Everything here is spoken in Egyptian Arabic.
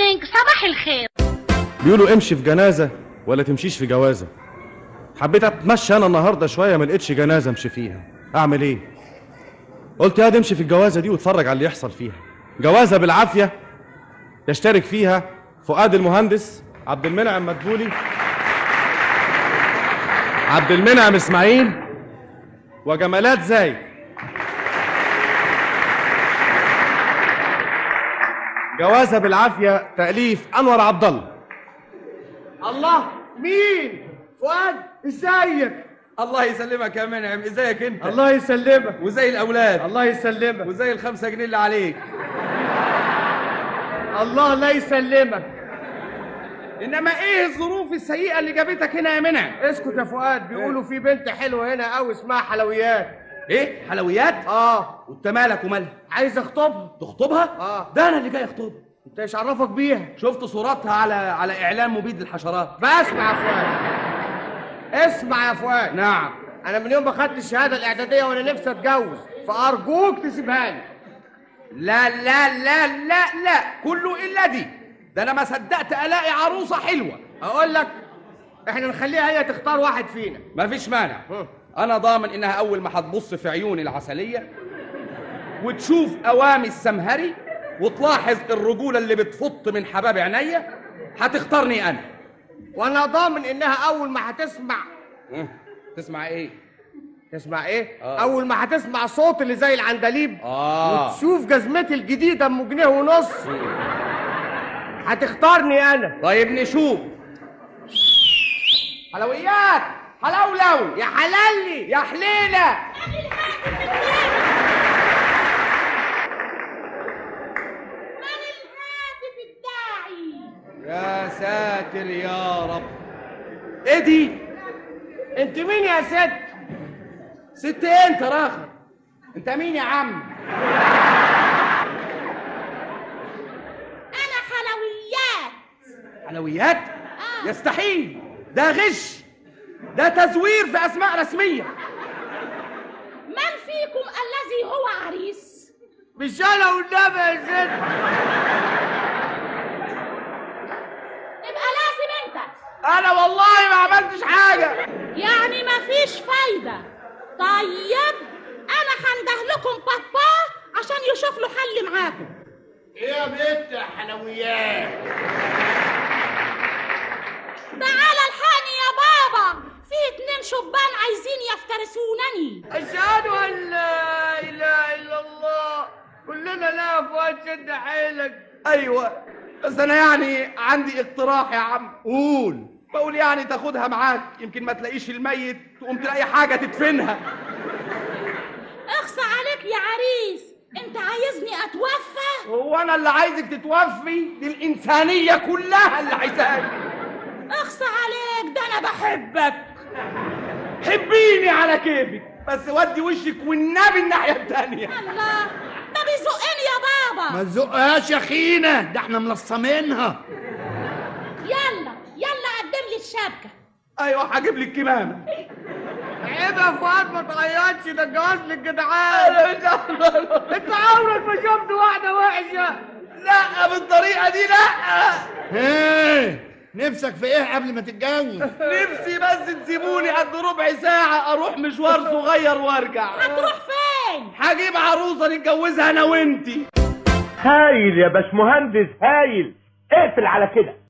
مورنينج صباح الخير بيقولوا امشي في جنازه ولا تمشيش في جوازه حبيت اتمشى انا النهارده شويه ما لقيتش جنازه امشي فيها اعمل ايه قلت يا امشي في الجوازه دي واتفرج على اللي يحصل فيها جوازه بالعافيه يشترك فيها فؤاد المهندس عبد المنعم مدبولي عبد المنعم اسماعيل وجمالات زايد جوازه بالعافيه تاليف انور عبد الله الله مين فؤاد ازيك الله يسلمك يا منعم ازيك انت الله يسلمك وزي الاولاد الله يسلمك وزي الخمسة جنيه اللي عليك الله لا يسلمك انما ايه الظروف السيئه اللي جابتك هنا يا منعم اسكت يا فؤاد بيقولوا في بنت حلوه هنا قوي اسمها حلويات ايه حلويات اه وانت مالك ومالها عايز اخطبها تخطبها اه ده انا اللي جاي اخطبها انت ايش عرفك بيها شفت صورتها على على اعلان مبيد للحشرات بسمع يا فؤاد اسمع يا فؤاد نعم انا من يوم ما خدت الشهاده الاعداديه وانا نفسي اتجوز فارجوك تسيبها لي لا لا لا لا لا كله الا دي ده انا ما صدقت الاقي عروسه حلوه اقول لك احنا نخليها هي تختار واحد فينا مفيش مانع ها. انا ضامن انها اول ما هتبص في عيوني العسليه وتشوف اوامي السمهري وتلاحظ الرجوله اللي بتفط من حباب عينيا هتختارني انا وانا ضامن انها اول ما هتسمع ها، تسمع ايه تسمع ايه آه. اول ما هتسمع صوت اللي زي العندليب اه وتشوف جزمتي الجديده ام جنيه ونص هتختارني انا طيب نشوف حلويات حلولو يا حلالي يا حليله من الهاتف الداعي يا ساتر يا رب ايه دي انت مين يا ست ست ايه انت راخر انت مين يا عم انا حلويات حلويات يستحيل ده غش ده تزوير في اسماء رسميه من فيكم الذي هو عريس مش انا والنبي يا ست تبقى لازم انت انا والله ما عملتش حاجه يعني مفيش فايدة طيب انا هنده لكم بابا عشان يشوف له حل معاكم ايه يا بنت يا حلويات تعالى الحقني يا بابا في اتنين شبان عايزين يفترسونني اشهد ان لا اله الا الله كلنا لا فؤاد شد حيلك ايوه بس انا يعني عندي اقتراح يا عم قول بقول يعني تاخدها معاك يمكن ما تلاقيش الميت تقوم تلاقي حاجه تدفنها اخصى عليك يا عريس انت عايزني اتوفى هو انا اللي عايزك تتوفي دي الانسانيه كلها اللي عايزاك اخصى عليك ده انا بحبك حبيني على كيفك بس ودي وشك والنبي الناحيه التانيه الله ده بيزقني يا بابا ما تزقهاش يا اخينا ده احنا ملصمينها يلا يلا قدم لي الشبكة ايوه هجيب لك كمامه عيب يا فؤاد ما تعيطش ده الجواز للجدعان انت عمرك ما شفت واحده وحشه لا بالطريقه دي لا ايه نفسك في ايه قبل ما تتجوز نفسي بس تسيبوني قد ربع ساعه اروح مشوار صغير وارجع هتروح فين هجيب عروسه نتجوزها انا وانتي هايل يا باشمهندس هايل اقفل على كده